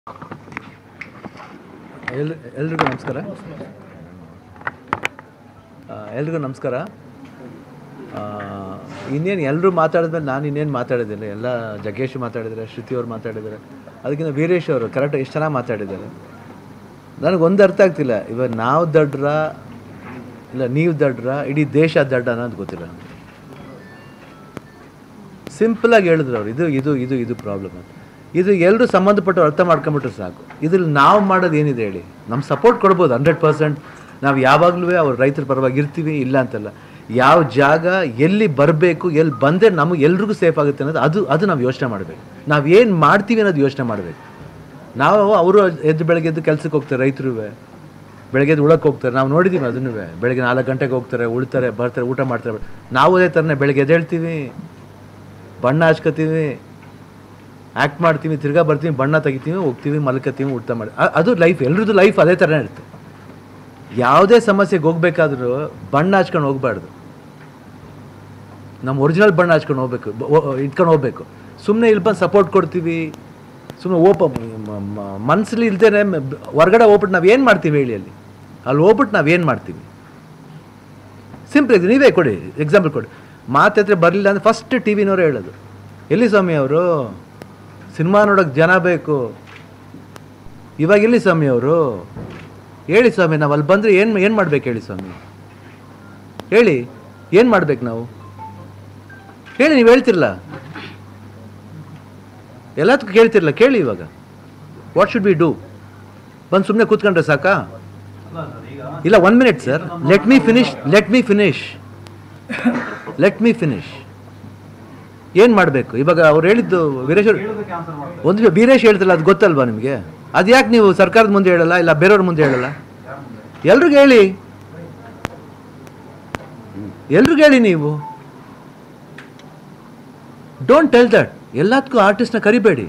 L ಎಲ್ರಿಗೂ ನಮಸ್ಕಾರ ಆ, ಎಲ್ರಿಗೂ ನಮಸ್ಕಾರ ಆ, ಇನ್ನೇನು ಎಲ್ಲರೂ ಮಾತಾಡಿದ್ಮೇಲೆ ನಾನು ಇನ್ನೇನು ಮಾತಾಡಿದ್ದಿಲ್ಲ ಎಲ್ಲ ಜಗ್ಗೇಶ್ ಮಾತಾಡಿದ್ದಾರೆ ಶ್ರುತಿ ಅವ್ರು ಮಾತಾಡಿದ್ದಾರೆ ಅದಕ್ಕಿಂತ ವೀರೇಶ್ ಅವರು ಕರೆಕ್ಟ್ ಎಷ್ಟು ಚೆನ್ನಾಗಿ ಮಾತಾಡಿದ್ದಾರೆ ನನಗೆ ಒಂದು ಅರ್ಥ ಆಗ್ತಿಲ್ಲ ಇವಾಗ ನಾವು ದಡ್ರ ಇಲ್ಲ ನೀವು ದಡ್ರ ಇಡೀ ದೇಶ ದಡ್ಡ ಅನ್ನೋದು ಗೊತ್ತಿಲ್ಲ ಸಿಂಪಲಾಗಿ ಹೇಳಿದ್ರು ಅವ್ರು ಇದು ಇದು ಇದು ಇದು ಪ್ರಾಬ್ಲಮ್ ಅಂತ ಇದು ಎಲ್ಲರೂ ಸಂಬಂಧಪಟ್ಟು ಅರ್ಥ ಮಾಡ್ಕೊಂಬಿಟ್ರೆ ಸಾಕು ಇದ್ರಲ್ಲಿ ನಾವು ಮಾಡೋದು ಏನಿದೆ ಹೇಳಿ ನಮ್ಮ ಸಪೋರ್ಟ್ ಕೊಡ್ಬೋದು ಹಂಡ್ರೆಡ್ ಪರ್ಸೆಂಟ್ ನಾವು ಯಾವಾಗಲೂ ಅವ್ರು ರೈತರ ಪರವಾಗಿ ಇರ್ತೀವಿ ಇಲ್ಲ ಅಂತಲ್ಲ ಯಾವ ಜಾಗ ಎಲ್ಲಿ ಬರಬೇಕು ಎಲ್ಲಿ ಬಂದರೆ ನಮಗೆ ಎಲ್ರಿಗೂ ಸೇಫ್ ಆಗುತ್ತೆ ಅನ್ನೋದು ಅದು ಅದು ನಾವು ಯೋಚನೆ ಮಾಡಬೇಕು ನಾವು ಏನು ಮಾಡ್ತೀವಿ ಅನ್ನೋದು ಯೋಚನೆ ಮಾಡಬೇಕು ನಾವು ಅವರು ಎದ್ದು ಬೆಳಗ್ಗೆ ಎದ್ದು ಕೆಲ್ಸಕ್ಕೆ ಹೋಗ್ತಾರೆ ರೈತರು ಬೆಳಗ್ಗೆ ಎದ್ದು ಉಳಕ್ಕೆ ಹೋಗ್ತಾರೆ ನಾವು ನೋಡಿದ್ದೀವಿ ಅದನ್ನು ಬೆಳಗ್ಗೆ ನಾಲ್ಕು ಗಂಟೆಗೆ ಹೋಗ್ತಾರೆ ಉಳ್ತಾರೆ ಬರ್ತಾರೆ ಊಟ ಮಾಡ್ತಾರೆ ನಾವು ಅದೇ ಥರನೇ ಬೆಳಗ್ಗೆ ಎದ್ದೇಳ್ತೀವಿ ಬಣ್ಣ ಹಚ್ಕೋತೀವಿ ಆ್ಯಕ್ಟ್ ಮಾಡ್ತೀವಿ ತಿರ್ಗಾ ಬರ್ತೀವಿ ಬಣ್ಣ ತೆಗಿತೀವಿ ಹೋಗ್ತೀವಿ ಮಲ್ಕೋತೀವಿ ಊಟ ಮಾಡಿ ಅ- ಅದು ಲೈಫ್ ಎಲ್ರದ್ದು ಲೈಫ್ ಅದೇ ಥರನೇ ಇರುತ್ತೆ ಯಾವುದೇ ಸಮಸ್ಯೆಗೆ ಹೋಗ್ಬೇಕಾದ್ರೂ ಬಣ್ಣ ಹಚ್ಕೊಂಡು ಹೋಗ್ಬಾರ್ದು ನಮ್ಮ ಒರಿಜಿನಲ್ ಬಣ್ಣ ಹಚ್ಕೊಂಡು ಹೋಗ್ಬೇಕು ಬ- ಓ- ಇಟ್ಕೊಂಡು ಹೋಗ್ಬೇಕು ಸುಮ್ಮನೆ ಇಲ್ಲಿ ಬಂದು ಸಪೋರ್ಟ್ ಕೊಡ್ತೀವಿ ಸುಮ್ಮನೆ ಓಪ ಮನಸ್ಸಲ್ಲಿ ಇಲ್ದೇನೆ ಮ- ಬ- ಹೊರ್ಗಡೆ ಹೋಗ್ಬಿಟ್ಟು ನಾವು ಏನು ಮಾಡ್ತೀವಿ ಹೇಳಿ ಅಲ್ಲಿ ಅಲ್ಲಿ ಹೋಗ್ಬಿಟ್ಟು ನಾವು ಏನು ಮಾಡ್ತೀವಿ ಸಿಂಪಲ್ ಇದೆ ನೀವೇ ಕೊಡಿ ಎಕ್ಸಾಂಪಲ್ ಕೊಡಿ ಮಾತಾದ್ರೆ ಬರಲಿಲ್ಲ ಅಂದರೆ ಫಸ್ಟ್ ಟಿ ವಿನವರೇ ಹೇಳೋದು ಎಲ್ಲಿ ಸ್ವಾಮಿ ಅವರು ಸಿನಿಮಾ ನೋಡೋಕೆ ಜನ ಬೇಕು ಇವಾಗ ಎಲ್ಲಿ ಸ್ವಾಮಿ ಅವರು ಹೇಳಿ ಸ್ವಾಮಿ ನಾವು ಅಲ್ಲಿ ಬಂದರೆ ಏನು ಏನು ಮಾಡ್ಬೇಕು ಹೇಳಿ ಸ್ವಾಮಿ ಹೇಳಿ ಏನು ಮಾಡ್ಬೇಕು ನಾವು ಹೇಳಿ ನೀವು ಹೇಳ್ತಿರಲ್ಲ ಎಲ್ಲದಕ್ಕೂ ಕೇಳ್ತಿರಲ್ಲ ಕೇಳಿ ಇವಾಗ ವಾಟ್ ಶುಡ್ ಬಿ ಡೂ ಬಂದು ಸುಮ್ಮನೆ ಕೂತ್ಕೊಂಡ್ರೆ ಸಾಕಾ ಇಲ್ಲ one minute sir let me finish let me finish let me finish ಏನು ಮಾಡಬೇಕು ಇವಾಗ ಅವ್ರು ಹೇಳಿದ್ದು ವೀರೇಶ್ ಅವ್ರು ಒಂದು ವೀರೇಶ್ ಹೇಳ್ತಿಲ್ಲ ಅದು ಗೊತ್ತಲ್ವಾ ನಿಮಗೆ ಅದು ಯಾಕೆ ನೀವು ಸರ್ಕಾರದ ಮುಂದೆ ಹೇಳಲ್ಲ ಇಲ್ಲ ಬೇರೆಯವ್ರ ಮುಂದೆ ಹೇಳಲ್ಲ ಎಲ್ರಿಗೂ ಹೇಳಿ ಎಲ್ರಿಗೂ ಹೇಳಿ ನೀವು ಡೋಂಟ್ ಟೆಲ್ ದಟ್ ಎಲ್ಲದಕ್ಕೂ ಆರ್ಟಿಸ್ಟ್ನ ಕರಿಬೇಡಿ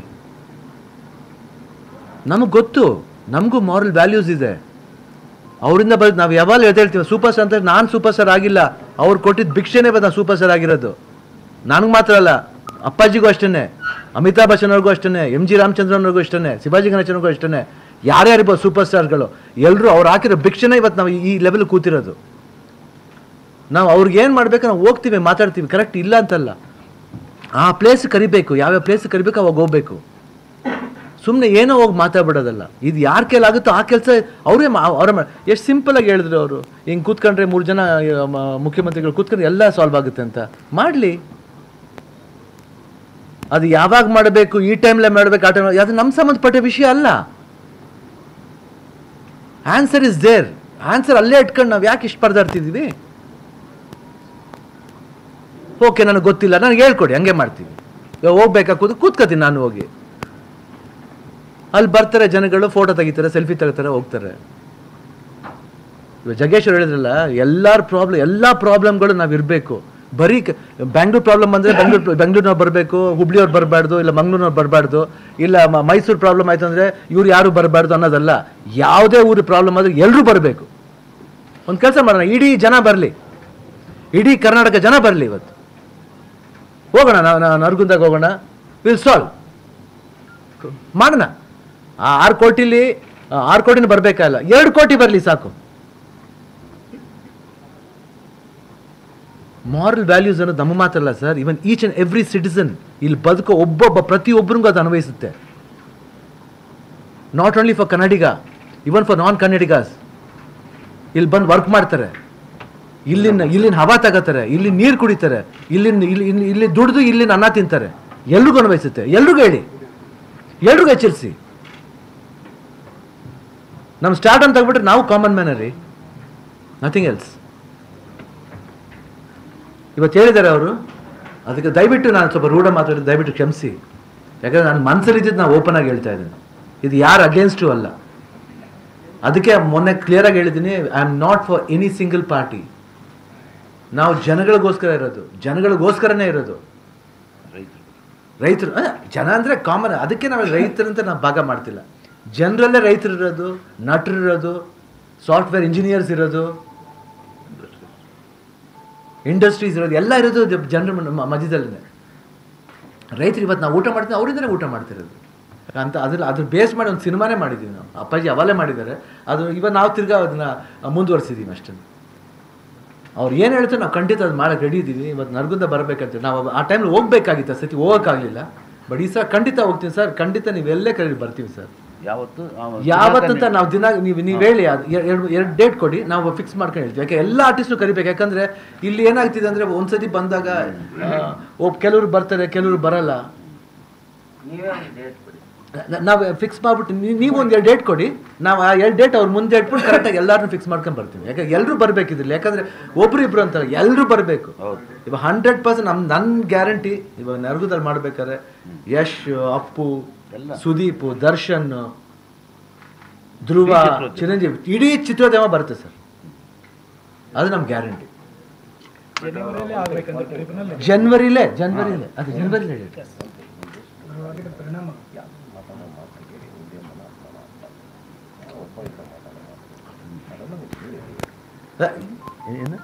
ನಮಗೆ ಗೊತ್ತು ನಮಗೂ ಮಾರಲ್ ವ್ಯಾಲ್ಯೂಸ್ ಇದೆ ಅವರಿಂದ ಬರೋದು ನಾವು ಯಾವಾಗಲೂ ಎದ್ದೇಳ್ತೀವಿ ಸೂಪರ್ ಸ್ಟಾರ್ ಅಂತ ನಾನು ಸೂಪರ್ ಸ್ಟಾರ್ ಆಗಿಲ್ಲ ಅವ್ರು ಕೊಟ್ಟಿದ್ದು ಭಿಕ್ಷೆನೇ ಬಂದು ನಾನು ಸೂಪರ್ ಸ್ಟಾರ್ ಆಗಿರೋದು ನನಗೆ ಮಾತ್ರ ಅಲ್ಲ ಅಪ್ಪಾಜಿಗೂ ಅಷ್ಟೇ ಅಮಿತಾಬ್ ಬಚ್ಚನ್ ಅವ್ರಿಗೂ ಅಷ್ಟೇ ಎಮ್ ಜಿ ರಾಮಚಂದ್ರನ್ವ್ರಿಗೂ ಅಷ್ಟೇ ಶಿವಾಜಿ ಗಣೇಶನ್ಗೂ ಅಷ್ಟೇ ಯಾರ್ಯಾರಿರ್ಬೋದು ಸೂಪರ್ ಸ್ಟಾರ್ಗಳು ಎಲ್ಲರೂ ಅವ್ರು ಹಾಕಿರೋ ಭಿಕ್ಷೆನೇ ಇವತ್ತು ನಾವು ಈ ಲೆವೆಲ್ ಕೂತಿರೋದು ನಾವು ಅವ್ರಿಗೆ ಏನು ಮಾಡ್ಬೇಕು ನಾವು ಹೋಗ್ತೀವಿ ಮಾತಾಡ್ತೀವಿ ಕರೆಕ್ಟ್ ಇಲ್ಲ ಅಂತಲ್ಲ ಆ ಪ್ಲೇಸ್ ಕರಿಬೇಕು ಯಾವ್ಯಾವ ಪ್ಲೇಸ್ ಕರಿಬೇಕು ಅವಾಗ ಹೋಗ್ಬೇಕು ಸುಮ್ಮನೆ ಏನೋ ಹೋಗಿ ಮಾತಾಡ್ಬಿಡೋದಲ್ಲ ಇದು ಯಾರ ಕೈಲಾಗುತ್ತೋ ಆ ಕೆಲಸ ಅವರೇ ಅವರ ಎಷ್ಟು ಸಿಂಪಲಾಗಿ ಹೇಳಿದ್ರು ಅವರು ಹಿಂಗೆ ಕೂತ್ಕೊಂಡ್ರೆ ಮೂರು ಜನ ಆ, ಮ- ಮುಖ್ಯಮಂತ್ರಿಗಳು ಕೂತ್ಕೊಂಡ್ರೆ ಎಲ್ಲ ಸಾಲ್ವ್ ಆಗುತ್ತೆ ಅಂತ ಮಾಡಲಿ ಅದು ಯಾವಾಗ ಮಾಡಬೇಕು ಈ ಟೈಮ್ಲೆ ಮಾಡಬೇಕು ಆ ಟೈಮ್ ಅದು ನಮ್ಮ ಸಂಬಂಧಪಟ್ಟ ವಿಷಯ ಅಲ್ಲ ಆನ್ಸರ್ ಇಸ್ ದೇರ್ ಆನ್ಸರ್ ಅಲ್ಲೇ ಇಟ್ಕೊಂಡು ನಾವು ಯಾಕೆ ಇಷ್ಟು ಪರದಾಡ್ತಿದ್ದೀವಿ ಓಕೆ ನನಗೆ ಗೊತ್ತಿಲ್ಲ ನನಗೆ ಹೇಳ್ಕೊಡಿ ಹಂಗೆ ಮಾಡ್ತೀವಿ ಇವಾಗ ಹೋಗ್ಬೇಕಾ ಕೂತು ಕೂತ್ಕೋತೀನಿ ನಾನು ಹೋಗಿ ಅಲ್ಲಿ ಬರ್ತಾರೆ ಜನಗಳು ಫೋಟೋ ತೆಗಿತಾರೆ ಸೆಲ್ಫಿ ತೆಗಿತಾರೆ ಹೋಗ್ತಾರೆ ಇವಾಗ ಜಗ್ಗೇಶ್ವರ್ ಹೇಳಿದ್ರಲ್ಲ ಎಲ್ಲರ ಪ್ರಾಬ್ಲಮ್ ಎಲ್ಲ ಪ್ರಾಬ್ಲಮ್ಗಳು ನಾವು ಇರಬೇಕು ಬರೀ ಕ- ಬ್ಯಾಂಗ್ಳೂರ್ ಪ್ರಾಬ್ಲಮ್ ಬಂದರೆ ಬೆಂಗ್ಳೂರು ಬೆಂಗಳೂರಿನವ್ರು ಬರಬೇಕು ಹುಬ್ಳಿಯವ್ರು ಬರಬಾರ್ದು ಇಲ್ಲ ಮಂಗ್ಳೂರ್ನವ್ರು ಬರಬಾರ್ದು ಇಲ್ಲ ಮ- ಮೈಸೂರು ಪ್ರಾಬ್ಲಮ್ ಆಯ್ತು ಅಂದರೆ ಇವ್ರು ಯಾರು ಬರಬಾರ್ದು ಅನ್ನೋದಲ್ಲ ಯಾವುದೇ ಊರು ಪ್ರಾಬ್ಲಮ್ ಆದ್ರೆ ಎಲ್ಲರೂ ಬರಬೇಕು ಒಂದು ಕೆಲಸ ಮಾಡೋಣ ಇಡೀ ಜನ ಬರಲಿ ಇಡೀ ಕರ್ನಾಟಕ ಜನ ಬರಲಿ ಇವತ್ತು ಹೋಗೋಣ ನಾವು ನಾವು ನರಗುಂದಾಗ ಹೋಗೋಣ ವಿಲ್ ಸಾಲ್ವ್ ಮಾಡೋಣ ಆ ಆರು ಕೋಟಿಲಿ ಆ, ಆರು ಕೋಟಿನ ಬರಬೇಕಲ್ಲ ಎರಡು ಕೋಟಿ ಬರಲಿ ಸಾಕು ಮಾರಲ್ ವ್ಯಾಲ್ಯೂಸ್ ಅನ್ನೋದು ನಮ್ಮ ಮಾತ್ರಲ್ಲ sir even each and every citizen ಇಲ್ಲಿ ಬದುಕೋ ಒಬ್ಬೊಬ್ಬ ಪ್ರತಿಯೊಬ್ಬರಿಗೂ ಅದು ಅನ್ವಯಿಸುತ್ತೆ not only for Kannadiga even for non Kannadigas ಇಲ್ಲಿ ಬಂದು ವರ್ಕ್ ಮಾಡ್ತಾರೆ ಇಲ್ಲಿನ ಇಲ್ಲಿನ ಹವಾ ತಗೋತಾರೆ ಇಲ್ಲಿ ನೀರು ಕುಡಿತಾರೆ ಇಲ್ಲಿನ ಇಲ್ಲಿ ಇಲ್ಲಿ- ಇಲ್ಲಿ ದುಡಿದು ಇಲ್ಲಿನ ಅನ್ನ ತಿಂತಾರೆ ಎಲ್ರಿಗೂ ಅನ್ವಯಿಸುತ್ತೆ ಎಲ್ರಿಗೂ ಹೇಳಿ ಎಲ್ರಿಗೂ ಎಚ್ಚರಿಸಿ ನಮ್ಮ ಸ್ಟಾರ್ಟ್ ಅಂತ ತಗ್ಬಿಟ್ರೆ ನಾವು ಕಾಮನ್ ಮ್ಯಾನ ರೀ ನಥಿಂಗ್ ಎಲ್ಸ್ ಇವತ್ತು ಹೇಳಿದ್ದಾರೆ ಅವರು ಅದಕ್ಕೆ ದಯವಿಟ್ಟು ನಾನು ಸ್ವಲ್ಪ ರೂಢ ಮಾತಾಡಿದ್ದು ದಯವಿಟ್ಟು ಕ್ಷಮಿಸಿ ಯಾಕಂದ್ರೆ ನನ್ನ ಮನಸ್ಸಲ್ಲಿ ಇದ್ದಿದ್ದು ನಾನು ಓಪನ್ ಆಗಿ ಹೇಳ್ತಾ ಇದ್ದೀನಿ ಇದು ಯಾರು ಅಗೇನ್ಸ್ಟು ಅಲ್ಲ ಅದಕ್ಕೆ ಮೊನ್ನೆ ಕ್ಲಿಯರ್ ಆಗಿ ಹೇಳಿದ್ದೀನಿ I am not for any single party ನಾವು ಜನಗಳಿಗೋಸ್ಕರ ಇರೋದು ಜನಗಳಿಗೋಸ್ಕರನೇ ಇರೋದು ರೈತರು ಅದೇ, ಜನ ಅಂದರೆ ಕಾಮನ್ ಅದಕ್ಕೆ ನಾವು ರೈತರಂತ ನಾವು ಭಾಗ ಮಾಡ್ತಿಲ್ಲ ಜನರಲ್ಲೇ ರೈತರು ಇರೋದು ನಟರು ಇರೋದು ಸಾಫ್ಟ್ವೇರ್ ಇಂಜಿನಿಯರ್ಸ್ ಇರೋದು ಇಂಡಸ್ಟ್ರೀಸ್ ಇರೋದು ಎಲ್ಲ ಇರೋದು ಜ- ಜನರ ಮ- ಮಧ್ಯದಲ್ಲೇ ರೈತರು ಇವತ್ತು ನಾವು ಊಟ ಮಾಡ್ತೀವಿ ಅವರಿಂದನೇ ಊಟ ಮಾಡ್ತಿರೋದು ಅಂತ ಅದ್ರ ಅದ್ರ ಬೇಸ್ ಮಾಡಿ ಒಂದು ಸಿನಿಮಾನೇ ಮಾಡಿದ್ದೀವಿ ನಾವು ಅಪ್ಪಾಜಿ ಅವಲೇ ಮಾಡಿದ್ದಾರೆ ಅದು ಇವಾಗ ನಾವು ತಿರ್ಗಾ ಅದನ್ನ ಮುಂದುವರಿಸಿದ್ದೀವಿ ಅಷ್ಟೇ ಅವ್ರು ಏನು ಹೇಳ್ತಾರೆ ನಾವು ಖಂಡಿತ ಅದು ಮಾಡಕ್ಕೆ ರೆಡಿ ಇದ್ದೀವಿ ಇವತ್ತು ನರ್ಗುಂದ ಬರಬೇಕಂತ ನಾವು ಆ ಟೈಮಲ್ಲಿ ಹೋಗ್ಬೇಕಾಗಿತ್ತು ಆ ಸತಿ ಹೋಗೋಕ್ಕಾಗಲಿಲ್ಲ ಬಟ್ ಈ ಸಲ ಖಂಡಿತ ಹೋಗ್ತೀನಿ ಸರ್ ಖಂಡಿತ ನೀವೆಲ್ಲೇ ಕರೀರಿ ಬರ್ತೀವಿ ಸರ್ ಯಾವತ್ತು ಆ ಯಾವತ್ತಂತ ನಾವು ದಿನ ನೀವು ನೀವು ಹೇಳಿ ಅದು ಎರಡು ಎರಡು ಡೇಟ್ ಕೊಡಿ ನಾವು ಫಿಕ್ಸ್ ಮಾಡ್ಕೊಂಡು ಹೇಳ್ತೀವಿ ಯಾಕೆ ಎಲ್ಲ ಆರ್ಟಿಸ್ಟು ಕರಿಬೇಕು ಯಾಕಂದ್ರೆ ಇಲ್ಲಿ ಏನಾಗ್ತಿದೆ ಅಂದ್ರೆ ಒಂದ್ಸತಿ ಬಂದಾಗ ಆ, ಒಬ್ಬ ಕೆಲವರು ಬರ್ತಾರೆ ಕೆಲವರು ಬರಲ್ಲ ನೀವೇ ಒಂದು ಡೇಟ್ ಕೊಡಿ ನ- ನಾವು ಫಿಕ್ಸ್ ಮಾಡ್ಬಿಟ್ಟು ನೀ- ನೀವು ಒಂದು ಎರಡು ಡೇಟ್ ಕೊಡಿ ನಾವು ಆ ಎರಡು ಡೇಟ್ ಅವ್ರ ಮುಂದೆ ಇಟ್ಬಿಟ್ಟು ಕರೆಕ್ಟಾಗಿ ಎಲ್ಲರನ್ನೂ ಫಿಕ್ಸ್ ಮಾಡ್ಕೊಂಡು ಬರ್ತೀವಿ ಯಾಕೆ ಎಲ್ಲರೂ ಬರಬೇಕಿದ್ರಲ್ಲಿ ಯಾಕಂದ್ರೆ ಒಬ್ರು ಇಬ್ರು ಅಂತಾರೆ ಎಲ್ಲರೂ ಬರಬೇಕು ಹೌದು ಇವಾಗ ಹಂಡ್ರೆಡ್ ಪರ್ಸೆಂಟ್ ನಮ್ ನನ್ನ ಗ್ಯಾರಂಟಿ ಇವಾಗ ನರ್ಗುದಲ್ಲಿ ಮಾಡ್ಬೇಕಾದ್ರೆ ಯಶ್ ಅಪ್ಪು ಎಲ್ಲ. ಸುದೀಪ್ ದರ್ಶನ್ ಧ್ರುವ ಇಡೀ ಚಿತ್ರೋದ್ಯಮ. ಚಿರಂಜೀವಿ ಇಡೀ ಚಿತ್ರೋದ್ಯಮ ಬರುತ್ತೆ ಸರ್ ಅದು ನಮ್ಮ ಗ್ಯಾರಂಟಿ ಜನವರಿಯಲ್ಲೇ ಆಗ್ಬೇಕಂತ ಟ್ರಿಬ್ಯುನಲ್ ಜನ್ವರಿಲೇ ಜನ್ವರಿಲೇ ಅದು ಜನ್ವರಿಲೇ ಹೇಳಿ ಆಗಿರೋ ಪರಿಣಾಮ ಏನು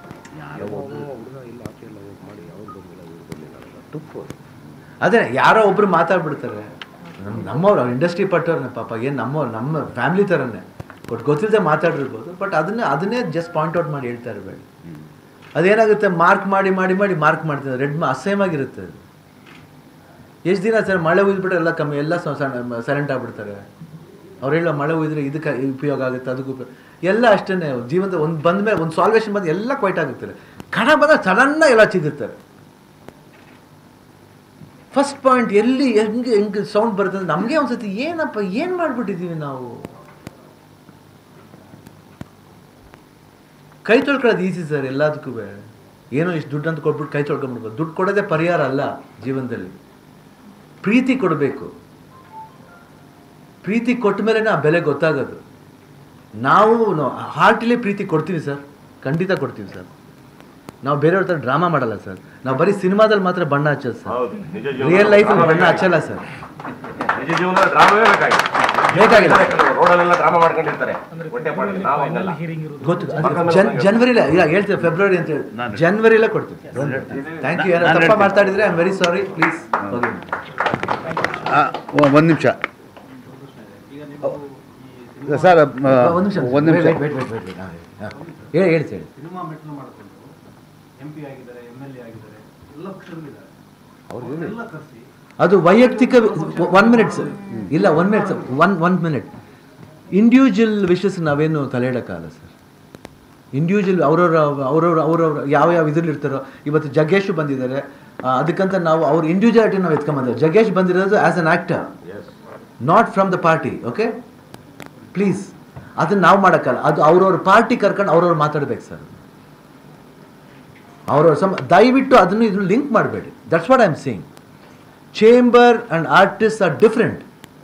ಅದೇ ಯಾರೋ ಒಬ್ರು ಮಾತಾಡ್ಬಿಡ್ತಾರೆ ನಮ್ಮ ನಮ್ಮವ್ರು ಅವ್ರು ಇಂಡಸ್ಟ್ರಿ ಪಟ್ಟವ್ರನ್ನ ಪಾಪ ಏನು ನಮ್ಮವ್ರು ನಮ್ಮ ಫ್ಯಾಮಿಲಿ ಥರನೇ ಬಟ್ ಗೊತ್ತಿಲ್ಲದೆ ಮಾತಾಡಿರ್ಬೋದು ಬಟ್ ಅದನ್ನೇ ಅದನ್ನೇ ಜಸ್ಟ್ ಪಾಯಿಂಟ್ ಔಟ್ ಮಾಡಿ ಹೇಳ್ತಾ ಇರಬೇಡಿ ಅದೇನಾಗುತ್ತೆ ಮಾರ್ಕ್ ಮಾಡಿ ಮಾಡಿ ಮಾಡಿ ಮಾರ್ಕ್ ಮಾಡ್ತಾರೆ ರೆಡ್ ಮಾ ಅಸೇಮ್ ಆಗಿರುತ್ತೆ ಅದು ಎಷ್ಟು ದಿನ ಸರ್ ಮಳೆ ಉಯ್ದ್ಬಿಟ್ರೆ ಎಲ್ಲ ಕಮ್ಮಿ ಎಲ್ಲ ಸೈಲೆಂಟ್ ಆಗ್ಬಿಡ್ತಾರೆ ಅವ್ರು ಹೇಳೋ ಮಳೆ ಉಯ್ದ್ರೆ ಇದಕ್ಕೆ ಉಪಯೋಗ ಆಗುತ್ತೆ ಅದಕ್ಕೂ ಉಪಯೋಗ ಎಲ್ಲ ಅಷ್ಟೇ ಜೀವನದ ಒಂದು ಬಂದ ಮೇಲೆ ಒಂದು ಸಾಲ್ವೇಷನ್ ಬಂದು ಎಲ್ಲ ಕ್ವೈಟ್ ಆಗುತ್ತಾರೆ ಕಣ ಬಂದಾಗ ಸಡನ್ನ ಎಲ್ಲ ಚಿಗುತ್ತಾರೆ ಫಸ್ಟ್ ಪಾಯಿಂಟ್ ಎಲ್ಲಿ ಹೆಂಗೆ ಹೆಂಗೆ ಸೌಂಡ್ ಬರುತ್ತೆ ಅಂದ್ರೆ ನಮಗೆ ಒಂದ್ಸತಿ ಏನಪ್ಪ ಏನು ಮಾಡ್ಬಿಟ್ಟಿದ್ದೀವಿ ನಾವು ಕೈ ತೊಳ್ಕೊಳ್ಳೋದು ಈಸಿ ಸರ್ ಎಲ್ಲದಕ್ಕೂ ಏನೋ ಇಷ್ಟು ದುಡ್ಡು ಅಂತ ಕೊಟ್ಬಿಟ್ಟು ಕೈ ತೊಳ್ಕೊಂಡ್ಬಿಡ್ಬೋದು ದುಡ್ಡು ಕೊಡೋದೇ ಪರಿಹಾರ ಅಲ್ಲ ಜೀವನದಲ್ಲಿ ಪ್ರೀತಿ ಕೊಡಬೇಕು ಪ್ರೀತಿ ಕೊಟ್ಟ ಮೇಲೆ ಆ ಬೆಲೆ ಗೊತ್ತಾಗೋದು ನಾವು ಹಾರ್ಟಲ್ಲಿ ಪ್ರೀತಿ ಕೊಡ್ತೀವಿ ಸರ್ ಖಂಡಿತ ಕೊಡ್ತೀವಿ ಸರ್ ನಾವು ಬೇರೆಯವ್ರ ಥರ ಡ್ರಾಮಾ ಮಾಡಲ್ಲ ಸರ್ ನಾವು ಬರೀ ಸಿನಿಮಾದಲ್ಲಿ ಮಾತ್ರ ಬಣ್ಣ ಹಚ್ಚೋದು ಸರ್ ಹೌದು ನಿಜ ರಿಯಲ್ ಲೈಫಲ್ಲಿ ಬಣ್ಣ ಹಚ್ಚಲ್ಲ ಸರ್ ನಿಜ ಜೀವನದ ಡ್ರಾಮವೇ ಬೇಕಾಗಿದೆ ಬೇಕಾಗಿಲ್ಲ. ರೋಡಲ್ಲೆಲ್ಲ ಡ್ರಾಮಾ ಮಾಡ್ಕೊಂಡಿರ್ತಾರೆ ಹೊಟ್ಟೆ ಪಾಡಿಗೆ ನಾವು ಹಂಗಲ್ಲ ಹಿಯರಿಂಗ್ ಇರೋದು ಗೊತ್ತು ಅದು ಜನ್ ಜನ್ವರಿಲೇ ಇಲ್ಲ ಹೇಳ್ತೀವಿ ಫೆಬ್ರವರಿ ಅಂತ ಹೇಳಿ ನಾನು- ಜನ್ವರಿಲೇ ಕೊಡ್ತೀವಿ ಥ್ಯಾಂಕ್ ಯು ನಾನು ತಪ್ಪ ಹೇಳ್ತೀನಿ. ಮಾತಾಡಿದ್ರೆ I am very sorry please ಒಂದು ನಿಮಿಷ ಸರ್ ಒಂದು ನಿಮಿಷ ಒಂದು ನಿಮಿಷ ವೇಟ್ ವೇಟ್ ವೇಟ್ ವೇಟ್ ಹೇಳಿ ಹೇಳಿ ಹೇಳಿ ಸಿನಿಮಾ ಮೆಟ್ಲು ಮಾಡಿಕೊಂಡು ಎಂ ಪಿ ಆಗಿದ್ದಾರೆ ಎಮ್ ಎಲ್ ಎ ಆಗಿದ್ದಾರೆ ಎಲ್ಲ ಪಕ್ಷದಲ್ಲಿದ್ದಾರೆ ಎಲ್ಲ ಕರೆಸಿ ಅದು ವೈಯಕ್ತಿಕ ಒನ್ ಮಿನಿಟ್ ಸರ್ ಇಲ್ಲ one minute sir one one minute individual wishes ನಾವೇನು ತಲೆ ಇಡೋಕ್ಕಾಗಲ್ಲ ಸರ್ ಇಂಡಿವಿಜುವಲ್ ಅವ್ರವ್ರ ಅವ್ರವ್ರ ಅವ್ರವ್ರ ಯಾವ ಯಾವ ಇದ್ರಲ್ಲಿ ಇರ್ತಾರೋ ಇವತ್ತು ಜಗ್ಗೇಶ್ ಬಂದಿದ್ದಾರೆ ಆ, ಅದಕ್ಕಂತ ನಾವು ಅವ್ರ ಇಂಡಿವಿಜುವಾಲಿಟಿ ನಾವು ಎತ್ಕೊಂಬಂದಿದ್ದಾರೆ ಜಗ್ಗೇಶ್ ಬಂದಿರೋದು as an actor not from the party okay please ಅದನ್ನ ನಾವು ಮಾಡೋಕ್ಕಲ್ಲ ಅದು ಅವ್ರವ್ರ ಪಾರ್ಟಿ ಕರ್ಕೊಂಡು ಅವ್ರವ್ರು ಮಾತಾಡ್ಬೇಕು ಸರ್ ಅವ್ರವ್ರ ಸಮ ದಯವಿಟ್ಟು ಅದನ್ನು ಇದನ್ನು ಲಿಂಕ್ ಮಾಡಬೇಡಿ that's what I am saying chamber and artist are different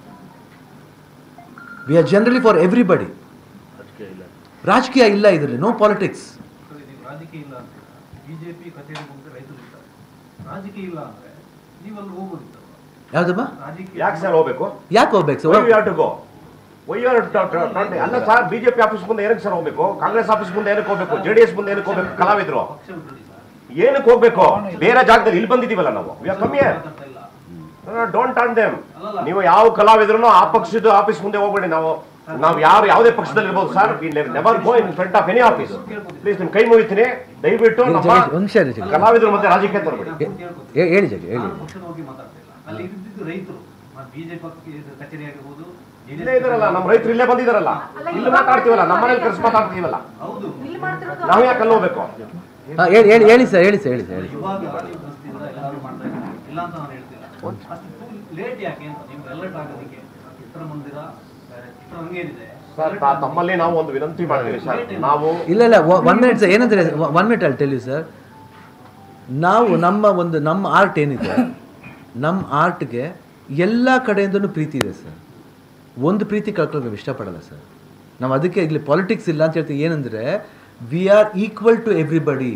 we are generally for everybody ರಾಜಕೀಯ ಇಲ್ಲ ಇದರಲ್ಲಿ ನೋ ಪಾಲಿಟಿಕ್ಸ್ ಸರ್, ನೀವು ರಾಜಕೀಯ ಇಲ್ಲ ಅಂತ ಬಿಜೆಪಿ ಕಚೇರಿ ಮುಂದೆ ರೈತರು ಇರ್ತಾರೆ ರಾಜಕೀಯ ಇಲ್ಲ ಅಂದ್ರೆ ನೀವು ಅಲ್ಲಿ ಹೋಗ್ಬೋದಿತ್ತಲ್ವಾ ಯಾವುದಮ್ಮ ರಾಜಕೀಯ ಯಾಕೆ ಸರ್ ಹೋಗ್ಬೇಕು ಯಾಕೆ ಹೋಗ್ಬೇಕು why sir you to go why are ಅಲ್ಲ ಸರ್ ಬಿಜೆಪಿ ಆಫೀಸ್ ಮುಂದೆ ಏನಕ್ಕೆ ಸರ್ ಹೋಗ್ಬೇಕು ಕಾಂಗ್ರೆಸ್ ಆಫೀಸ್ ಮುಂದೆ ಏನಕ್ಕೆ ಹೋಗ್ಬೇಕು ಜೆಡಿಎಸ್ ಮುಂದೆ ಏನಕ್ಕೆ ಹೋಗ್ಬೇಕು ಕಲಾವಿದ್ರು ಪಕ್ಷ ಬಿಡಿ ಸರ್ ಏನಕ್ಕೆ ಹೋಗ್ಬೇಕು ಬೇರೆ ಜಾಗದಲ್ಲಿ ಇಲ್ಲಿ ಬಂದಿದೀವಲ್ಲ ನಾವು ವಿ ಆರ್ ಕಮ್ಮಿ ಮಾತಾಡ್ತಾ ಇಲ್ಲ ಡೋಂಟ್ ಟರ್ನ್ ದೇಮ್ ನೀವು ಯಾವ ಕಲಾವಿದ್ರು ಆ ಪಕ್ಷದ ಆಫೀಸ್ ಮುಂದೆ ಹೋಗ್ಬೇಡಿ ನಾವು ನಾವು ಯಾರು ಯಾವುದೇ ಪಕ್ಷದಲ್ಲಿ ಇರ್ಬೋದು sir never go in front of any office please ನಿಮ್ ಕೈ ಮುಗಿತೀನಿ ದಯವಿಟ್ಟು ನಮ್ಮ ಜಗದೀಶ್, ಒಂದ್ ನಿಮಿಷ ಇರಿ ಜಗದೀಶ್. ಕಲಾವಿದ್ರ ಮಧ್ಯೆ ರಾಜಕೀಯ ತರಬೇಡಿ ಹೇ- ಹೇಳಿ ಜಗಿ ಹೇಳಿ ನಾನು ಪಕ್ಷದ ಬಗ್ಗೆ ಮಾತಾಡ್ತಾ ಇಲ್ಲ ಅಲ್ಲಿ ಇದ್ದಿದ್ದು ರೈತರು ಬಿಜೆಪಿ ಕಚೇರಿ ಆಗಿರ್ಬೋದು ಇಲ್ಲೇ ಇದಾರಲ್ಲ ನಮ್ಮ ರೈತರು ಇಲ್ಲೇ ಬಂದಿದಾರಲ್ಲ ಇಲ್ಲಿ ಮಾತಾಡ್ತೀವಲ್ಲ ನಮ್ಮ ಮನೇಲಿ ಕರೆಸಿ ಮಾತಾಡ್ತೀವಲ್ಲ ಹೌದು ನಾವು ಯಾಕೆ ಅಲ್ಲಿ ಹೋಗ್ಬೇಕು ಹಾಂ ಹೇಳಿ ಹೇಳಿ ಹೇಳಿ ಸರ್ ಹೇಳಿ ಸರ್ ಹೇಳಿ ಸರ್ ಹೇಳಿ ಇವಾಗ ನೀವು ಬಸ್ತಿಂದ ಎಲ್ಲರೂ ಮಾಡ್ತಾ ಇದ್ದಾರೆ ಇಲ್ಲ ಅಂತ ನಾನು ಹೇಳ್ತಿಲ್ಲ ಅಷ್ಟು ಲೇಟ್ ಯಾಕೆ ಅಂತ ನೀವು ಅಲರ್ಟ್ ಆಗೋದಕ್ಕೆ ಚಿತ್ರಮಂದಿರ ಆ, ಚಿತ್ರರಂಗೇನಿದೆ ಸರ್ ತಾ- ತಮ್ಮಲ್ಲಿ ನಾವು ಒಂದು ವಿನಂತಿ ಮಾಡ್ತೀವಿ ಸರ್ ನಾವು ಇಲ್ಲ ಇಲ್ಲ ಒನ್ ಮಿನಿಟ್ ಸರ್ ಏನಂದ್ರೆ ಒನ್ ಮಿನಿಟ್ ಅಲ್ಲಿ ಟೆಲ್ ಯು ಸರ್ ನಾವು ನಮ್ಮ ಒಂದು ನಮ್ಮ ಆರ್ಟ್ ಏನಿದೆ ನಮ್ಮ ಆರ್ಟ್ಗೆ ಎಲ್ಲ ಕಡೆಯಿಂದನೂ ಪ್ರೀತಿ ಇದೆ ಸರ್ ಒಂದು ಪ್ರೀತಿ ಕಳ್ಕೊಳ್ಳೋಕೆ ನಾವು ಇಷ್ಟಪಡಲ್ಲ ಸರ್ ನಾವು ಅದಕ್ಕೆ ಇಲ್ಲಿ ಪಾಲಿಟಿಕ್ಸ್ ಇಲ್ಲ ಅಂತ ಹೇಳ್ತೀವಿ ಏನಂದರೆ we are equal to everybody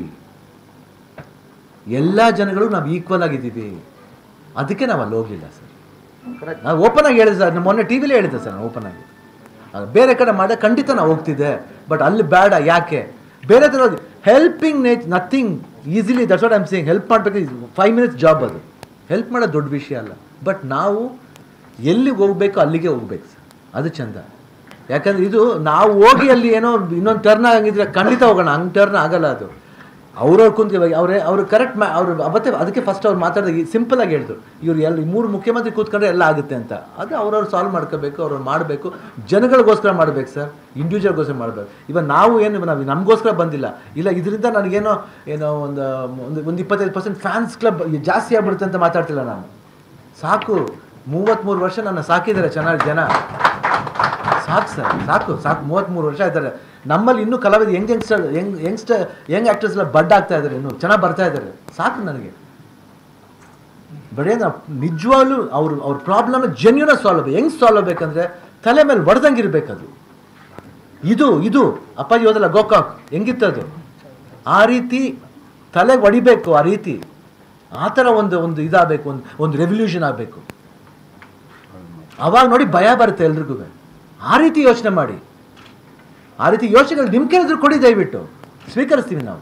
ಎಲ್ಲ ಜನಗಳು ನಾವು ಈಕ್ವಲ್ ಆಗಿದ್ದೀವಿ ಅದಕ್ಕೆ ನಾವು ಅಲ್ಲಿ ಹೋಗಲಿಲ್ಲ ಸರ್ ನಾವು ಓಪನ್ ಆಗಿ ಹೇಳಿದೆ ಸರ್ ಮೊನ್ನೆ ಟಿ ವಿಲೇ ಹೇಳಿದ್ದೆ ಸರ್ ನಾನು ಓಪನ್ ಆಗಿ ಅದು ಬೇರೆ ಕಡೆ ಮಾಡ ಖಂಡಿತ ನಾವು ಹೋಗ್ತಿದ್ದೆ ಬಟ್ ಅಲ್ಲಿ ಬೇಡ ಯಾಕೆ ಬೇರೆ ಥರ helping nature nothing easily that's what I'm saying help ಮಾಡಬೇಕು ಫೈವ್ ಮಿನಿಟ್ಸ್ ಜಾಬ್ ಅದು ಹೆಲ್ಪ್ ಮಾಡೋದು ದೊಡ್ಡ ವಿಷಯ ಅಲ್ಲ ಬಟ್ ನಾವು ಎಲ್ಲಿಗೆ ಹೋಗ್ಬೇಕು ಅಲ್ಲಿಗೆ ಹೋಗ್ಬೇಕು ಸರ್ ಅದು ಚಂದ ಯಾಕಂದ್ರೆ ಇದು ನಾವು ಹೋಗಿ ಅಲ್ಲಿ ಏನೋ ಇನ್ನೊಂದು ಟರ್ನ್ ಆಗಿದ್ರೆ ಖಂಡಿತ ಹೋಗೋಣ ಹಂಗೆ ಟರ್ನ್ ಆಗಲ್ಲ ಅದು ಅವ್ರವ್ರು ಕುಂತ ಇವಾಗ ಅವರೇ ಅವರು ಕರೆಕ್ಟ್ ಮಾ ಅವರು ಅವತ್ತೇ ಅದಕ್ಕೆ ಫಸ್ಟ್ ಅವ್ರು ಮಾತಾಡಿದಾಗ ಸಿಂಪಲ್ ಆಗಿ ಹೇಳಿದ್ರು ಇವ್ರು ಎಲ್ಲ ಈ ಮೂರು ಮುಖ್ಯಮಂತ್ರಿ ಕೂತ್ಕೊಂಡ್ರೆ ಎಲ್ಲ ಆಗುತ್ತೆ ಅಂತ ಅದು ಅವ್ರವ್ರು ಸಾಲ್ವ್ ಮಾಡ್ಕೋಬೇಕು ಅವ್ರವ್ರು ಮಾಡಬೇಕು ಜನಗಳಿಗೋಸ್ಕರ ಮಾಡಬೇಕು ಸರ್ ಇಂಡಿವಿಜುವಲ್ಗೋಸ್ಕರ ಮಾಡಬೇಕು ಇವಾಗ ನಾವು ಏನು ನಾವು ನಮಗೋಸ್ಕರ ಬಂದಿಲ್ಲ ಇಲ್ಲ ಇದರಿಂದ ನನಗೇನೋ ಏನೋ ಒಂದು ಒಂದು ಒಂದು ಇಪ್ಪತ್ತೈದು ಪರ್ಸೆಂಟ್ ಫ್ಯಾನ್ಸ್ ಕ್ಲಬ್ ಜಾಸ್ತಿ ಆಗ್ಬಿಡುತ್ತೆ ಅಂತ ಮಾತಾಡ್ತಿಲ್ಲ ನಾನು ಸಾಕು ಮೂವತ್ತ್ಮೂರು ವರ್ಷ ನನ್ನ ಸಾಕಿದ್ದಾರೆ ಚೆನ್ನಾಗಿ ಜನ ಸಾಕು ಸರ್ ಸಾಕು ಸಾಕು ಮೂವತ್ತ್ಮೂರು ವರ್ಷ ಇದ್ದಾರೆ ನಮ್ಮಲ್ಲಿ ಇನ್ನೂ ಕಲಾವಿದ young youngster young youngster young actors ಎಲ್ಲ ಬಡ್ ಆಗ್ತಾ ಇದ್ದಾರೆ ಇನ್ನೂ ಚೆನ್ನಾಗಿ ಬರ್ತಾ ಇದ್ದಾರೆ ಸಾಕು ನನಗೆ ಬರೀ ನಾವು ನಿಜವಾಗ್ಲೂ ಅವ್ರು ಅವ್ರ ಪ್ರಾಬ್ಲಮ್ ಜೆನ್ಯೂನ ಸಾಲ್ವ್ ಹೆಂಗೆ ಸಾಲ್ವ್ ಬೇಕಂದ್ರೆ ತಲೆ ಮೇಲೆ ಹೊಡೆದಂಗೆ ಇರಬೇಕದು ಇದು ಇದು ಅಪ್ಪಾಜಿ ಹೋದಲ್ಲ ಗೋಕಾಕ್ ಹೆಂಗಿತ್ತದು ಆ ರೀತಿ ತಲೆಗೆ ಹೊಡಿಬೇಕು ಆ ರೀತಿ ಆ ಥರ ಒಂದು ಒಂದು ಇದಾಗಬೇಕು ಒಂದು ಒಂದು ರೆವಲ್ಯೂಷನ್ ಆಗಬೇಕು ಅವಾಗ ನೋಡಿ ಭಯ ಬರುತ್ತೆ ಎಲ್ರಿಗೂ ಆ ರೀತಿ ಯೋಚನೆ ಮಾಡಿ ಆ ರೀತಿ ಯೋಚನೆಗಳು ನಿಮ್ಮ ಕೇಳಿದ್ರು ಕೊಡಿ ದಯವಿಟ್ಟು ಸ್ವೀಕರಿಸ್ತೀವಿ ನಾವು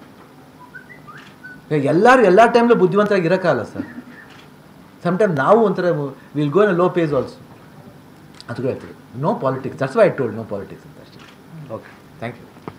ಎಲ್ಲರೂ ಎಲ್ಲ ಟೈಮ್ಲೂ ಬುದ್ಧಿವಂತರಾಗಿ ಇರೋಕ್ಕಾಗಲ್ಲ ಸರ್ ಸಮ್ಟೈಮ್ ನಾವು ಒಂಥರ will go in low pace also ಅದು ಹೇಳ್ತೀವಿ no politics that's why told no politics ಅಂತ ಅಷ್ಟೇ ಓಕೆ ಥ್ಯಾಂಕ್ ಯು